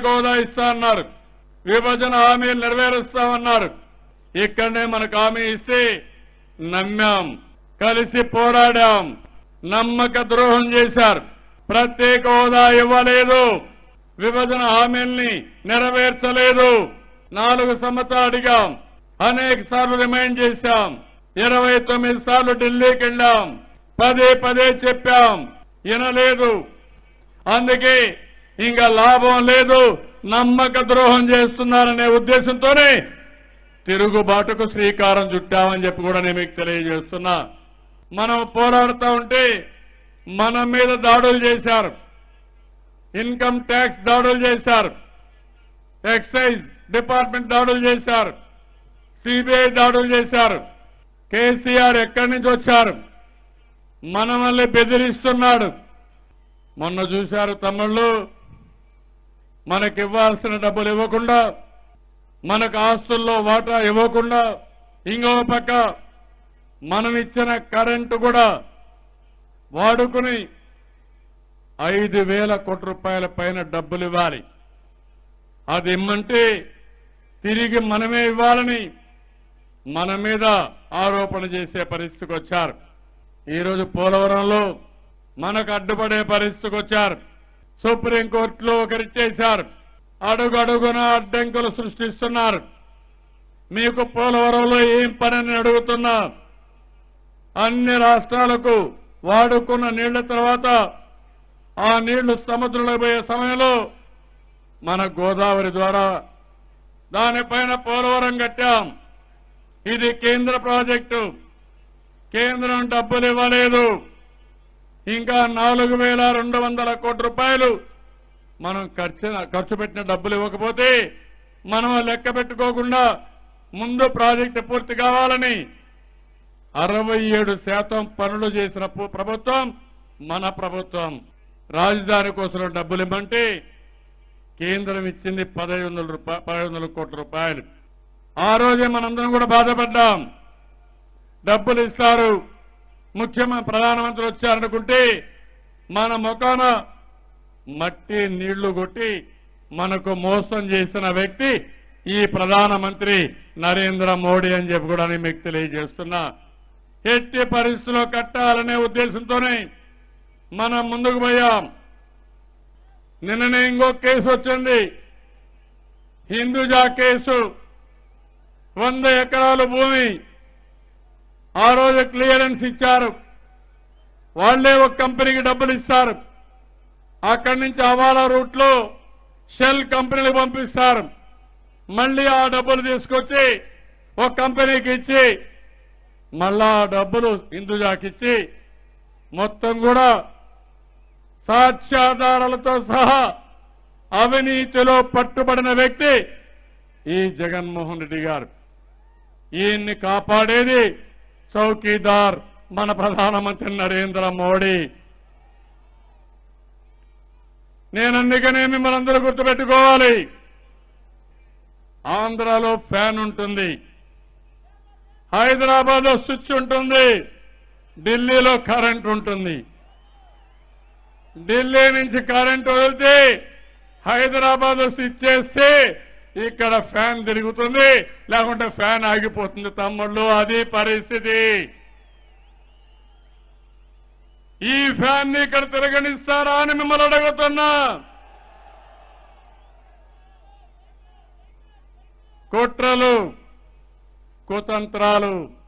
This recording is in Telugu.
హోదా ఇస్తా అన్నారు విభజన హామీలు నెరవేరుస్తామన్నారు ఇక్కడనే మనకు హామీ ఇస్తే నమ్మాం కలిసి పోరాడాం నమ్మక ద్రోహం చేశారు ప్రత్యేక హోదా ఇవ్వలేదు విభజన హామీల్ని నెరవేర్చలేదు నాలుగు సంవత్సరాలు అడిగాం అనేక సార్లు రిమైండ్ చేశాం ఇరవై తొమ్మిది సార్లు ఢిల్లీకి వెళ్ళాం పదే పదే చెప్పాం వినలేదు అందుకే ఇంకా లాభం లేదు నమ్మక ద్రోహం చేస్తున్నారనే ఉద్దేశంతోనే తిరుగుబాటుకు శ్రీకారం చుట్టామని చెప్పి కూడా నేను మీకు తెలియజేస్తున్నా మనం పోరాడుతూ ఉంటే మన మీద దాడులు చేశారు ఇన్కమ్ ట్యాక్స్ దాడులు చేశారు ఎక్సైజ్ డిపార్ట్మెంట్ దాడులు చేశారు సిబిఐ దాడులు చేశారు కేసీఆర్ ఎక్కడి నుంచి వచ్చారు మనమల్ని బెదిరిస్తున్నాడు మొన్న చూశారు తమ్ముళ్ళు మనకి ఇవ్వాల్సిన డబ్బులు ఇవ్వకుండా మనకు ఆస్తుల్లో వాటా ఇవ్వకుండా ఇంకో పక్క మనం ఇచ్చిన కరెంటు కూడా వాడుకుని ఐదు వేల కోట్ల రూపాయల పైన డబ్బులు ఇవ్వాలి అది ఇమ్మంటే తిరిగి మనమే ఇవ్వాలని మన మీద ఆరోపణ చేసే పరిస్థితికి వచ్చారు ఈరోజు పోలవరంలో మనకు అడ్డుపడే పరిస్థితికి వచ్చారు సుప్రీంకోర్టులో ఒకరిచ్చేశారు అడుగు అడుగున అడ్డంకులు సృష్టిస్తున్నారు మీకు పోలవరంలో ఏం పనని అడుగుతున్నా అన్ని రాష్ట్రాలకు వాడుకున్న నీళ్ల తర్వాత ఆ నీళ్లు సముద్రంలో పోయే సమయంలో మన గోదావరి ద్వారా దానిపైన పోలవరం కట్టాం ఇది కేంద్ర ప్రాజెక్టు కేంద్రం డబ్బులు ఇవ్వలేదు ఇంకా నాలుగు వేల రెండు వందల కోట్ల రూపాయలు మనం ఖర్చు ఖర్చు పెట్టిన డబ్బులు ఇవ్వకపోతే మనం లెక్క పెట్టుకోకుండా ముందు ప్రాజెక్టు పూర్తి కావాలని అరవై ఏడు శాతం పనులు చేసిన పు- ప్రభుత్వం మన ప్రభుత్వం రాజధాని కోసం డబ్బులు ఇవ్వమంటే కేంద్రం ఇచ్చింది పదహైదు వందల రూపాయలు పదహైదు వందల కోట్ల రూపాయలు ఆ రోజే మనందరం కూడా బాధపడ్డాం డబ్బులు ఇస్తారు ముఖ్యమంత్రి ప్రధానమంత్రి వచ్చారనుకుంటే మన ముఖాన మట్టి నీళ్లు కొట్టి మనకు మోసం చేసిన వ్యక్తి ఈ ప్రధానమంత్రి నరేంద్ర మోడీ అని చెప్పి కూడా నేను మీకు తెలియజేస్తున్నా ఎట్టి పరిస్థితిలో కట్టాలనే ఉద్దేశంతోనే మనం ముందుకు పోయాం నిన్ననే ఇంకో కేసు వచ్చింది హిందూజా కేసు వంద ఎకరాల భూమి ఆ రోజు క్లియరెన్స్ ఇచ్చారు వాళ్లే ఒక కంపెనీకి డబ్బులు ఇస్తారు అక్కడి నుంచి హవాలా రూట్ లో షెల్ కంపెనీలకు పంపిస్తారు మళ్ళీ ఆ డబ్బులు తీసుకొచ్చి ఒక కంపెనీకి ఇచ్చి మళ్ళా ఆ డబ్బులు హిందూజాకిచ్చి మొత్తం కూడా సాక్ష్యాధారాలతో సహా అవినీతిలో పట్టుబడిన వ్యక్తి ఈ జగన్మోహన్ రెడ్డి గారు ఈయన్ని కాపాడేది చౌకీదార్ మన ప్రధానమంత్రి నరేంద్ర మోడీ నేను అందుకనే మిమ్మల్ని అందరూ గుర్తుపెట్టుకోవాలి ఆంధ్రాలో ఫ్యాన్ ఉంటుంది హైదరాబాద్ లో స్విచ్ ఉంటుంది ఢిల్లీలో కరెంట్ ఉంటుంది ఢిల్లీ నుంచి కరెంట్ వదిలితే హైదరాబాద్ లో స్విచ్ చేస్తే ఇక్కడ ఫ్యాన్ తిరుగుతుంది లేకుంటే ఫ్యాన్ ఆగిపోతుంది తమ్ముళ్ళు అది పరిస్థితి ఈ ఫ్యాన్ ని ఇక్కడ తిరగనిస్తారా అని మిమ్మల్ని అడుగుతున్నా కుట్రలు కుతంత్రాలు